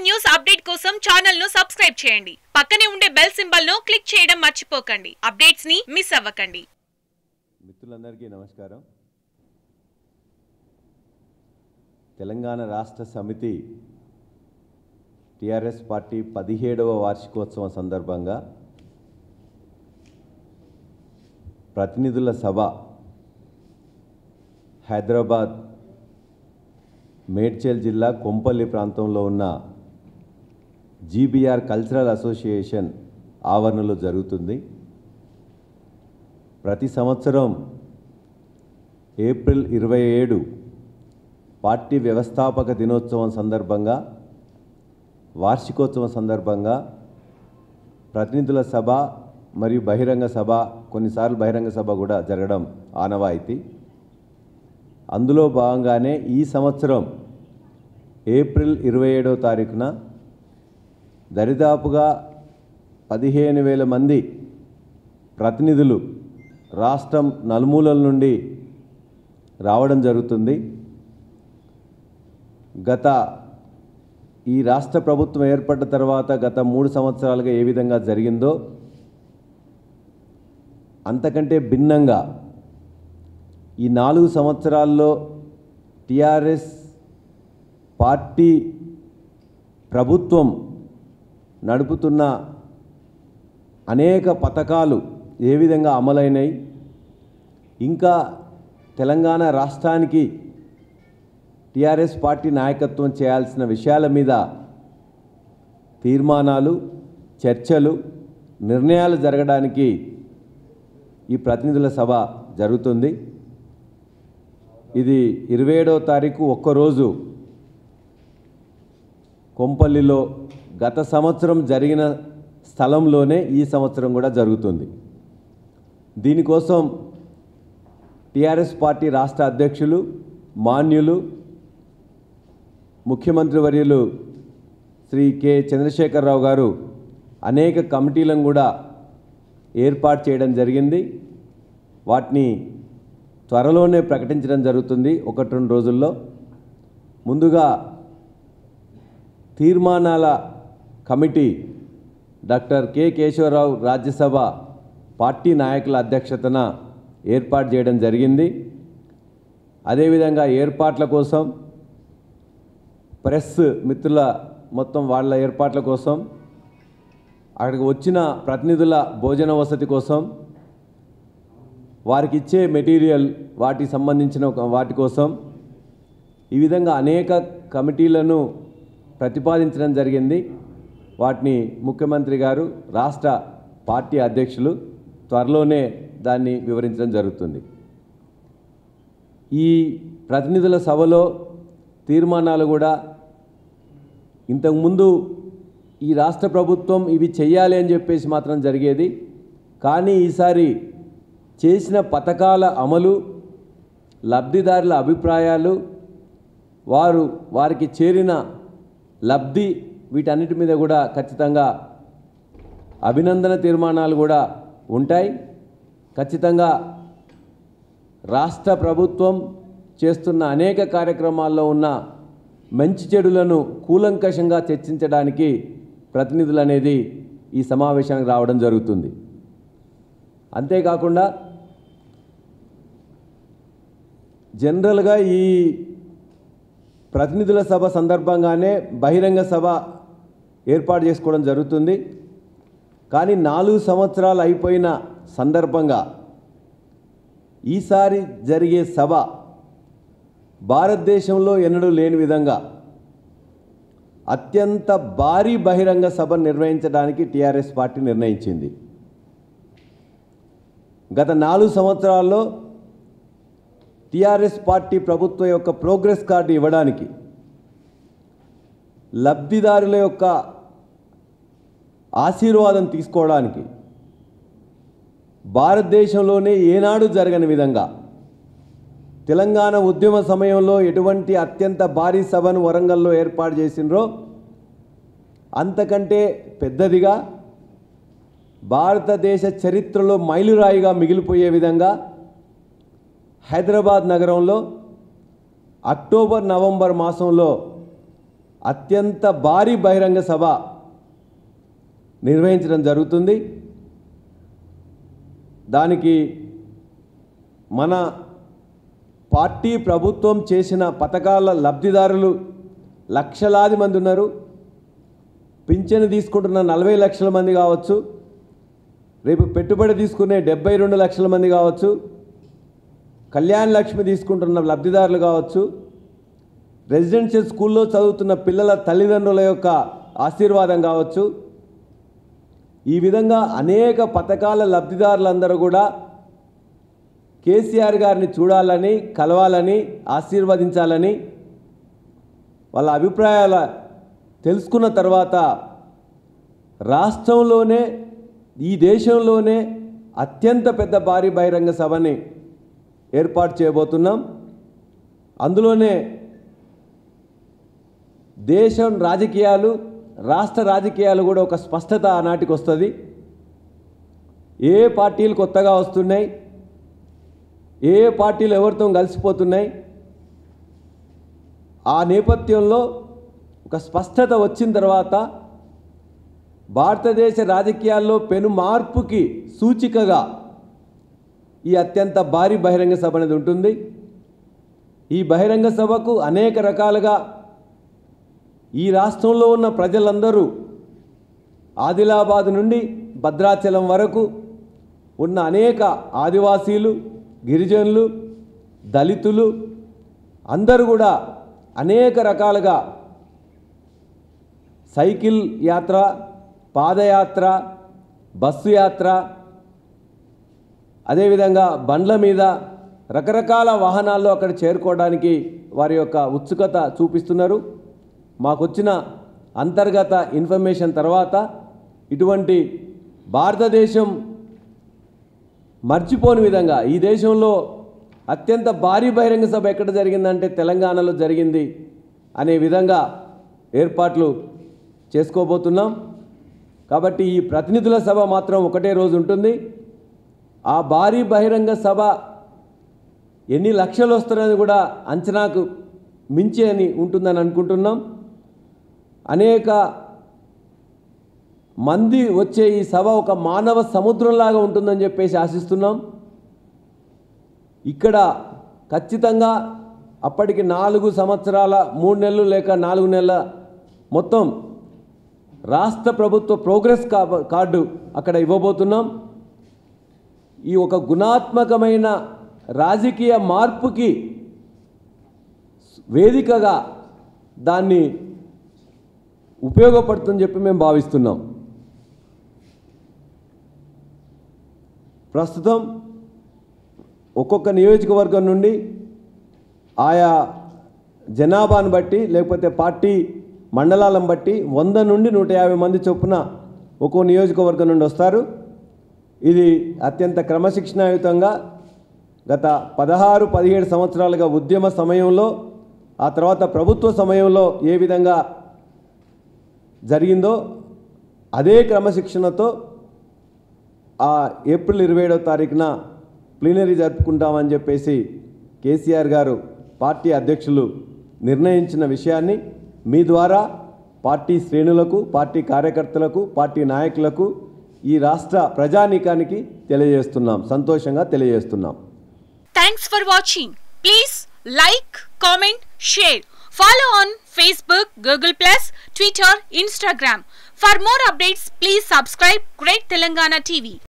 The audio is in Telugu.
న్యూస్ అప్డేట్ కోసం ఛానల్ ను సబ్స్క్రైబ్ చేయండి పక్కనే ఉండే బెల్ సింబల్ ను క్లిక్ చేయడం మర్చిపోకండి అప్డేట్స్ ని మిస్ అవ్వకండి మిత్రులందరికీ నమస్కారం తెలంగాణ రాష్ట్ర సమితి టిఆర్ఎస్ పార్టీ పదిహేడవ వార్షికోత్సవం సందర్భంగా ప్రతినిధుల సభ హైదరాబాద్ మేడ్చల్ జిల్లా కొంపల్లి ప్రాంతంలో ఉన్న జీబీఆర్ కల్చరల్ అసోసియేషన్ ఆవరణలో జరుగుతుంది ప్రతి సంవత్సరం ఏప్రిల్ ఇరవై ఏడు పార్టీ వ్యవస్థాపక దినోత్సవం సందర్భంగా వార్షికోత్సవం సందర్భంగా ప్రతినిధుల సభ మరియు బహిరంగ సభ కొన్నిసార్లు బహిరంగ సభ కూడా జరగడం ఆనవాయితీ అందులో భాగంగానే ఈ సంవత్సరం ఏప్రిల్ ఇరవై ఏడవ తారీఖున దరిదాపుగా పదిహేను వేల మంది ప్రతినిధులు రాష్ట్రం నలుమూలల నుండి రావడం జరుగుతుంది గత ఈ రాష్ట్ర ప్రభుత్వం ఏర్పడ్డ తర్వాత గత మూడు సంవత్సరాలుగా ఏ విధంగా జరిగిందో అంతకంటే భిన్నంగా ఈ నాలుగు సంవత్సరాల్లో టిఆర్ఎస్ పార్టీ ప్రభుత్వం నడుపుతున్న అనేక పథకాలు ఏ విధంగా అమలైనాయి ఇంకా తెలంగాణ రాష్ట్రానికి టిఆర్ఎస్ పార్టీ నాయకత్వం చేయాల్సిన విషయాల మీద తీర్మానాలు చర్చలు నిర్ణయాలు జరగడానికి ఈ ప్రతినిధుల సభ జరుగుతుంది ఇది ఇరవై ఏడవ తారీఖు ఒక్కరోజు కొంపల్లిలో గత సంవత్సరం జరిగిన స్థలంలోనే ఈ సంవత్సరం కూడా జరుగుతుంది దీనికోసం టిఆర్ఎస్ పార్టీ రాష్ట్ర అధ్యక్షులు మాన్యులు ముఖ్యమంత్రి వర్యులు శ్రీ కె చంద్రశేఖరరావు గారు అనేక కమిటీలను కూడా ఏర్పాటు చేయడం జరిగింది వాటిని త్వరలోనే ప్రకటించడం జరుగుతుంది ఒకటి రెండు రోజుల్లో ముందుగా తీర్మానాల committee doctor K Keshavarao Rajya Sabha party నాయకుల అధ్యక్షతన ఏర్పాటు చేయడం జరిగింది అదేవిధంగా ఏర్పాట్ల కోసం ప్రెస్ మిత్రుల మొత్తం వాళ్ళ ఏర్పాట్ల కోసం అక్కడికి వచ్చిన ప్రతినిధుల భోజన వసతి కోసం వారికి ఇచ్చే మెటీరియల్ వాటికి సంబంధించిన ఒక- వాటి కోసం ఈ విధంగా అనేక కమిటీలను ప్రతిపాదించడం జరిగింది వాటిని ముఖ్యమంత్రి గారు రాష్ట్ర పార్టీ అధ్యక్షులు త్వరలోనే దాన్ని వివరించడం జరుగుతుంది ఈ ప్రతినిధుల సభలో తీర్మానాలు కూడా ఇంతకుముందు ఈ రాష్ట్ర ప్రభుత్వం ఇవి చెయ్యాలి అని చెప్పేసి మాత్రం జరిగేది కానీ ఈసారి చేసిన పథకాల అమలు లబ్ధిదారుల అభిప్రాయాలు వారు వారికి చేరిన లబ్ధి వీటన్నిటి మీద కూడా ఖచ్చితంగా అభినందన తీర్మానాలు కూడా ఉంటాయి ఖచ్చితంగా రాష్ట్ర ప్రభుత్వం చేస్తున్న అనేక కార్యక్రమాల్లో ఉన్న మంచి చెడులను కూలంకషంగా చర్చించడానికి ప్రతినిధులు అనేది ఈ సమావేశానికి రావడం జరుగుతుంది అంతేకాకుండా జనరల్గా ఈ ప్రతినిధుల సభ సందర్భంగానే బహిరంగ సభ ఏర్పాటు చేసుకోవడం జరుగుతుంది కానీ నాలుగు సంవత్సరాలు అయిపోయిన సందర్భంగా ఈసారి జరిగే సభ భారతదేశంలో ఎన్నడూ లేని విధంగా అత్యంత భారీ బహిరంగ సభ నిర్వహించడానికి టీఆర్ఎస్ పార్టీ నిర్ణయించింది గత నాలుగు సంవత్సరాల్లో టీఆర్ఎస్ పార్టీ ప్రభుత్వం యొక్క ప్రోగ్రెస్ కార్డు ఇవ్వడానికి లబ్ధిదారుల యొక్క ఆశీర్వాదం తీసుకోవడానికి భారతదేశంలోనే ఏనాడు జరగని విధంగా తెలంగాణ ఉద్యమ సమయంలో ఎటువంటి అత్యంత భారీ సభను వరంగల్లో ఏర్పాటు చేసినరో అంతకంటే పెద్దదిగా భారతదేశ చరిత్రలో మైలురాయిగా మిగిలిపోయే విధంగా హైదరాబాద్ నగరంలో అక్టోబర్ నవంబర్ మాసంలో అత్యంత భారీ బహిరంగ సభ నిర్వహించడం జరుగుతుంది దానికి మన పార్టీ ప్రభుత్వం చేసిన పథకాల లబ్ధిదారులు లక్షలాది మంది ఉన్నారు పింఛను తీసుకుంటున్న నలభై లక్షల మంది కావచ్చు రేపు పెట్టుబడి తీసుకునే డెబ్బై రెండు లక్షల మంది కావచ్చు కళ్యాణ్ లక్ష్మి తీసుకుంటున్న లబ్ధిదారులు కావచ్చు రెసిడెన్షియల్ స్కూల్లో చదువుతున్న పిల్లల తల్లిదండ్రుల యొక్క ఆశీర్వాదం కావచ్చు ఈ విధంగా అనేక పథకాల లబ్ధిదారులందరూ కూడా కేసీఆర్ గారిని చూడాలని కలవాలని ఆశీర్వదించాలని వాళ్ళ అభిప్రాయాల తెలుసుకున్న తర్వాత రాష్ట్రంలోనే ఈ దేశంలోనే అత్యంత పెద్ద భారీ బహిరంగ సభని ఏర్పాటు చేయబోతున్నాం అందులోనే దేశం రాజకీయాలు రాష్ట్ర రాజకీయాలు కూడా ఒక స్పష్టత ఆనాటికి వస్తుంది ఏ పార్టీలు కొత్తగా వస్తున్నాయి ఏ పార్టీలు ఎవరితో కలిసిపోతున్నాయి ఆ నేపథ్యంలో ఒక స్పష్టత వచ్చిన తర్వాత భారతదేశ రాజకీయాల్లో పెను మార్పుకి సూచికగా ఈ అత్యంత భారీ బహిరంగ సభ అనేది ఉంటుంది ఈ బహిరంగ సభకు అనేక రకాలుగా ఈ రాష్ట్రంలో ఉన్న ప్రజలందరూ ఆదిలాబాద్ నుండి భద్రాచలం వరకు ఉన్న అనేక ఆదివాసీలు గిరిజనులు దళితులు అందరూ కూడా అనేక రకాలుగా సైకిల్ యాత్ర పాదయాత్ర బస్సు యాత్ర అదేవిధంగా బండ్ల మీద రకరకాల వాహనాల్లో అక్కడ చేరుకోవడానికి వారి యొక్క ఉత్సుకత చూపిస్తున్నారు మాకొచ్చిన అంతర్గత ఇన్ఫర్మేషన్ తర్వాత ఇటువంటి భారతదేశం మర్చిపోని విధంగా ఈ దేశంలో అత్యంత భారీ బహిరంగ సభ ఎక్కడ జరిగిందంటే తెలంగాణలో జరిగింది అనే విధంగా ఏర్పాట్లు చేసుకోబోతున్నాం కాబట్టి ఈ ప్రతినిధుల సభ మాత్రం ఒకటే రోజు ఉంటుంది ఆ భారీ బహిరంగ సభ ఎన్ని లక్షలు వస్తారని కూడా అంచనాకు మించి అని ఉంటుందని అనుకుంటున్నాం అనేక మంది వచ్చే ఈ సభ ఒక మానవ సముద్రంలాగా ఉంటుందని చెప్పేసి ఆశిస్తున్నాం ఇక్కడ ఖచ్చితంగా అప్పటికి నాలుగు సంవత్సరాల మూడు నెలలు లేక నాలుగు నెలల మొత్తం రాష్ట్ర ప్రభుత్వ ప్రోగ్రెస్ కా- కార్డు అక్కడ ఇవ్వబోతున్నాం ఈ ఒక గుణాత్మకమైన రాజకీయ మార్పుకి వేదికగా దాన్ని ఉపయోగపడుతుందని చెప్పి మేము భావిస్తున్నాం ప్రస్తుతం ఒక్కొక్క నియోజకవర్గం నుండి ఆయా జనాభాను బట్టి లేకపోతే పార్టీ మండలాలను బట్టి వంద నుండి నూట యాభై మంది చొప్పున ఒక్కో నియోజకవర్గం నుండి వస్తారు ఇది అత్యంత క్రమశిక్షణాయుతంగా గత పదహారు పదిహేడు సంవత్సరాలుగా ఉద్యమ సమయంలో ఆ తర్వాత ప్రభుత్వ సమయంలో ఏ విధంగా జరిగిందో అదే క్రమశిక్షణతో ఆ ఏప్రిల్ ఇరవై ఏడవ తారీఖున ప్లీనరీ జరుపుకుంటామని చెప్పేసి కేసీఆర్ గారు పార్టీ అధ్యక్షులు నిర్ణయించిన విషయాన్ని మీ ద్వారా పార్టీ శ్రేణులకు పార్టీ కార్యకర్తలకు పార్టీ నాయకులకు ఈ రాష్ట్ర ప్రజానీకానికి తెలియజేస్తున్నాం సంతోషంగా తెలియజేస్తున్నాం Thanks for watching. Please like, comment, share. Follow on Facebook, Google Plus, Twitter, Instagram. For more updates, please subscribe Great Telangana TV.